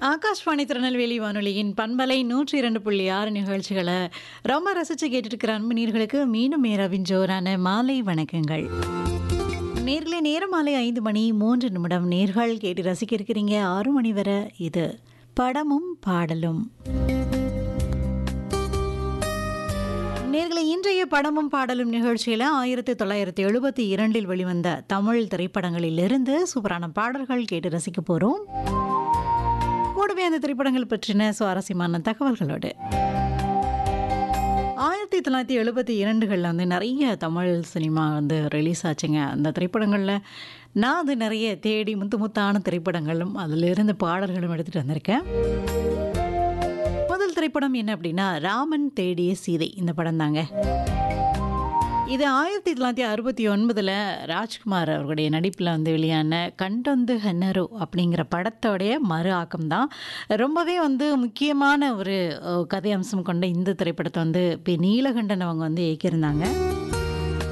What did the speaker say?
ஆகாஷ்வாணி திருநெல்வேலி வானொலியின் பண்பலை நூற்றி இரண்டு புள்ளி ஆறு நிகழ்ச்சிகளை ரொம்ப ரசித்து கேட்டுட்டு இருக்கிற அன்பு நீர்களுக்கு மீண்டும் மேரவின் ஜோரான மாலை வணக்கங்கள் நேர்களே நேரம் மாலை ஐந்து மணி மூன்று நிமிடம் நேர்கள் கேட்டு ரசிக்க இருக்கிறீங்க ஆறு மணி வரை இது படமும் பாடலும் நேர்களை இன்றைய படமும் பாடலும் நிகழ்ச்சியில் ஆயிரத்தி தொள்ளாயிரத்தி எழுபத்தி இரண்டில் வெளிவந்த தமிழ் திரைப்படங்களிலிருந்து சூப்பரான பாடல்கள் கேட்டு ரசிக்க போகிறோம் கூடவே அந்த திரைப்படங்கள் பற்றின சுவாரஸ்யமான தகவல்களோடு ஆயிரத்தி தொள்ளாயிரத்தி எழுபத்தி இரண்டுகளில் வந்து நிறைய தமிழ் சினிமா வந்து ரிலீஸ் ஆச்சுங்க அந்த திரைப்படங்களில் நான் அது நிறைய தேடி முத்து முத்தான திரைப்படங்களும் அதிலிருந்து பாடல்களும் எடுத்துகிட்டு வந்திருக்கேன் முதல் திரைப்படம் என்ன அப்படின்னா ராமன் தேடிய சீதை இந்த படம் தாங்க இது ஆயிரத்தி தொள்ளாயிரத்தி அறுபத்தி ஒன்பதில் ராஜ்குமார் அவர்களுடைய நடிப்பில் வந்து வெளியான கண்டொந்து ஹன்னரு அப்படிங்கிற படத்தோடைய மறு ஆக்கம் தான் ரொம்பவே வந்து முக்கியமான ஒரு அஹ், கதை அம்சம் கொண்ட இந்த திரைப்படத்தை வந்து இப்போ நீலகண்டன் அவங்க வந்து இயக்கியிருந்தாங்க